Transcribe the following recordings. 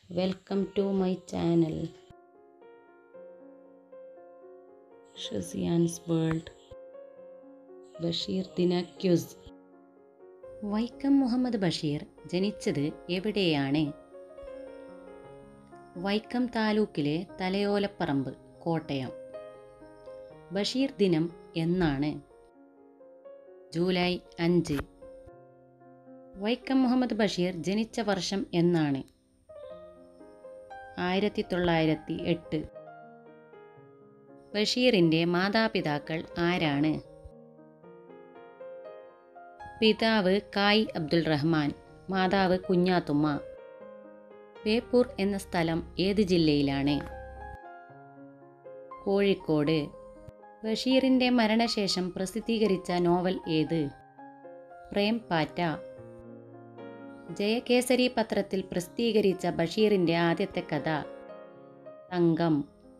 welcome to my channel ഷസിയാൻസ് world Basheer ദിന quiz Vaikom Muhammad Basheer ജനിച്ചത് എവിടെയാണ് വൈക്കം താലൂക്കിലെ തലയോലപ്പറമ്പ് കോട്ടയം ബഷീർ ദിനം എന്നാണ് ജൂലൈ അഞ്ച് വൈക്കം മുഹമ്മദ് ബഷീർ ജനിച്ച വർഷം എന്നാണ് ആയിരത്തി തൊള്ളായിരത്തി എട്ട് ബഷീറിൻ്റെ മാതാപിതാക്കൾ ആരാണ് പിതാവ് കായ് അബ്ദുൾ റഹ്മാൻ മാതാവ് കുഞ്ഞാത്തുമ്മ ബേപ്പൂർ എന്ന സ്ഥലം ഏത് ജില്ലയിലാണ് കോഴിക്കോട് ബഷീറിൻ്റെ മരണശേഷം പ്രസിദ്ധീകരിച്ച നോവൽ ഏത് പ്രേം പാറ്റ ജയകേസരി പത്രത്തിൽ പ്രസിദ്ധീകരിച്ച ബഷീറിൻ്റെ ആദ്യത്തെ കഥ തങ്കം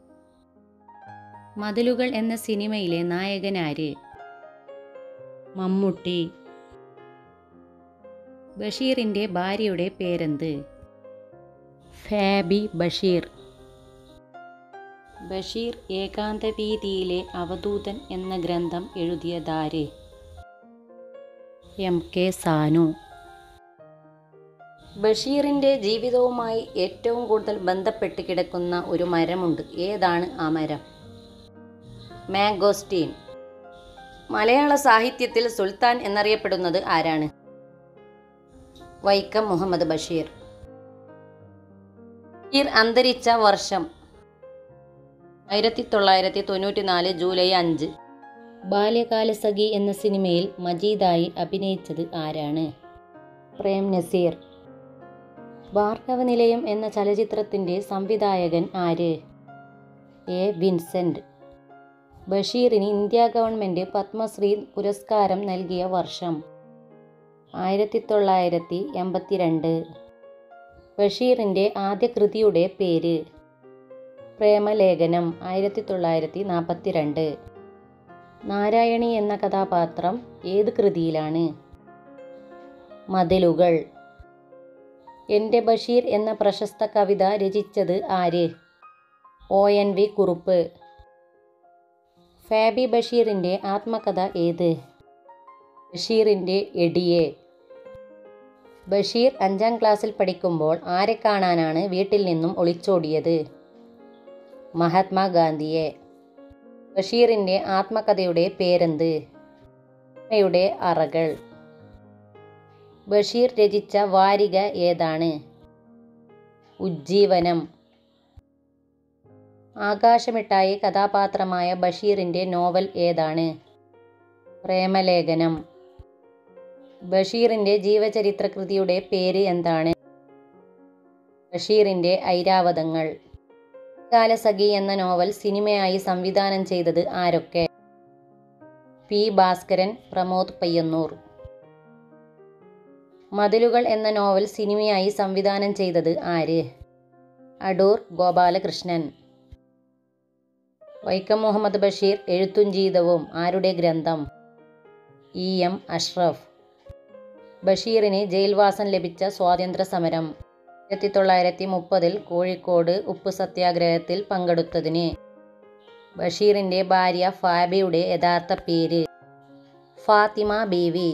മതിലുകൾ എന്ന സിനിമയിലെ നായകനാര് മമ്മൂട്ടി ബഷീറിൻ്റെ ഭാര്യയുടെ പേരെന്ത് ഫാബി ബഷീർ ബഷീർ ഏകാന്തവീതിയിലെ അവധൂതൻ എന്ന ഗ്രന്ഥം എഴുതിയതാര് എം കെ സാനു ബഷീറിൻ്റെ ജീവിതവുമായി ഏറ്റവും കൂടുതൽ ബന്ധപ്പെട്ട് കിടക്കുന്ന ഒരു മരമുണ്ട് ഏതാണ് ആ മരം മാംഗോസ്റ്റീൻ മലയാള സാഹിത്യത്തിൽ സുൽത്താൻ എന്നറിയപ്പെടുന്നത് ആരാണ് വൈക്കം മുഹമ്മദ് ബഷീർ ബഷീർ അന്തരിച്ച വർഷം ആയിരത്തി തൊള്ളായിരത്തി തൊണ്ണൂറ്റി നാല് ജൂലൈ അഞ്ച് ബാല്യകാലസഖി എന്ന സിനിമയിൽ മജീദായി അഭിനയിച്ചത് ആരാണ് പ്രേം നസീർ ഭാർഗവ നിലയം എന്ന ചലച്ചിത്രത്തിൻ്റെ സംവിധായകൻ ആര് എ വിൻസെൻ്റ് ബഷീറിന് ഇന്ത്യ ഗവൺമെൻറ് പത്മശ്രീ പുരസ്കാരം നൽകിയ വർഷം ആയിരത്തി തൊള്ളായിരത്തി എൺപത്തിരണ്ട് ബഷീറിൻ്റെ ആദ്യ കൃതിയുടെ പേര് പ്രേമലേഖനം ആയിരത്തി തൊള്ളായിരത്തി നാൽപ്പത്തിരണ്ട് നാരായണി എന്ന കഥാപാത്രം ഏത് കൃതിയിലാണ് മതിലുകൾ എൻ്റെ ബഷീർ എന്ന പ്രശസ്ത കവിത രചിച്ചത് ആര് O N V Kurup Fabi ബഷീറിൻ്റെ ആത്മകഥ ഏത് ബഷീറിൻ്റെ എഡിയെ ബഷീർ അഞ്ചാം ക്ലാസ്സിൽ പഠിക്കുമ്പോൾ ആരെ കാണാനാണ് വീട്ടിൽ നിന്നും ഒളിച്ചോടിയത് മഹാത്മാഗാന്ധിയെ ബഷീറിൻ്റെ ആത്മകഥയുടെ പേരെന്ത് അമ്മയുടെ അറകൾ ബഷീർ രചിച്ച വാരിക ഏതാണ് ഉജ്ജീവനം ആകാശമിട്ടായി കഥാപാത്രമായ ബഷീറിൻ്റെ നോവൽ ഏതാണ് പ്രേമലേഖനം ബഷീറിൻ്റെ ജീവചരിത്ര കൃതിയുടെ പേര് എന്താണ് ബഷീറിൻ്റെ ഐരാവതങ്ങൾ കാലസഖി എന്ന നോവൽ സിനിമയായി സംവിധാനം ചെയ്തത് ആരൊക്കെ പി ഭാസ്കരൻ പ്രമോദ് പയ്യന്നൂർ മതിലുകൾ എന്ന നോവൽ സിനിമയായി സംവിധാനം ചെയ്തത് ആര് അടൂർ ഗോപാലകൃഷ്ണൻ വൈക്കം മുഹമ്മദ് ബഷീർ എഴുത്തും ജീവിതവും ആരുടെ ഗ്രന്ഥം ഇ എം അഷ്റഫ് ബഷീറിന് ജയിൽവാസം ലഭിച്ച സ്വാതന്ത്ര്യ സമരം ആയിരത്തി തൊള്ളായിരത്തി മുപ്പതിൽ കോഴിക്കോട് ഉപ്പ് സത്യാഗ്രഹത്തിൽ പങ്കെടുത്തതിന് ബഷീറിൻ്റെ ഭാര്യ ഫാബിയുടെ യഥാർത്ഥ പേര് ഫാത്തിമ ബീവി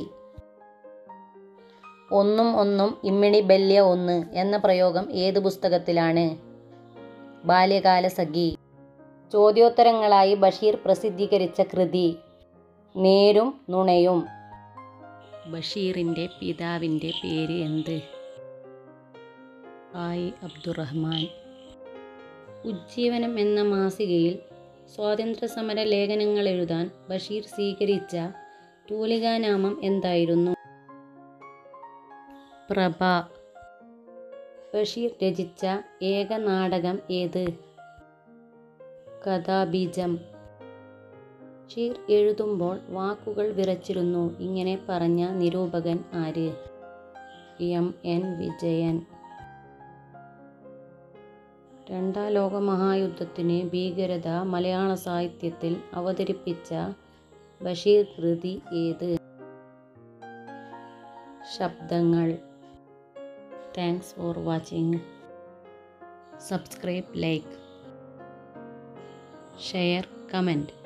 ഒന്നും ഒന്നും ഇമ്മിണി ബല്യ ഒന്ന് എന്ന പ്രയോഗം ഏത് പുസ്തകത്തിലാണ് ബാല്യകാല സഖി ചോദ്യോത്തരങ്ങളായി ബഷീർ പ്രസിദ്ധീകരിച്ച കൃതി നേരും നുണയും ബഷീറിൻ്റെ പിതാവിൻ്റെ പേര് എന്ത് ആയി അബ്ദുറഹ്മാൻ ഉജ്ജീവനം എന്ന മാസികയിൽ സ്വാതന്ത്ര്യസമര ലേഖനങ്ങൾ എഴുതാൻ ബഷീർ സ്വീകരിച്ച തൂലികാനാമം എന്തായിരുന്നു പ്രഭ ബഷീർ രചിച്ച ഏക നാടകം ഏത് കഥാബീജം ബഷീർ എഴുതുമ്പോൾ വാക്കുകൾ വിറച്ചിരുന്നു ഇങ്ങനെ പറഞ്ഞ നിരൂപകൻ ആര് എം എൻ വിജയൻ രണ്ടാം ലോകമഹായുദ്ധത്തിന് ഭീകരത മലയാള സാഹിത്യത്തിൽ അവതരിപ്പിച്ച ബഷീർ കൃതി ഏത് ശബ്ദങ്ങൾ thanks for watching subscribe like share comment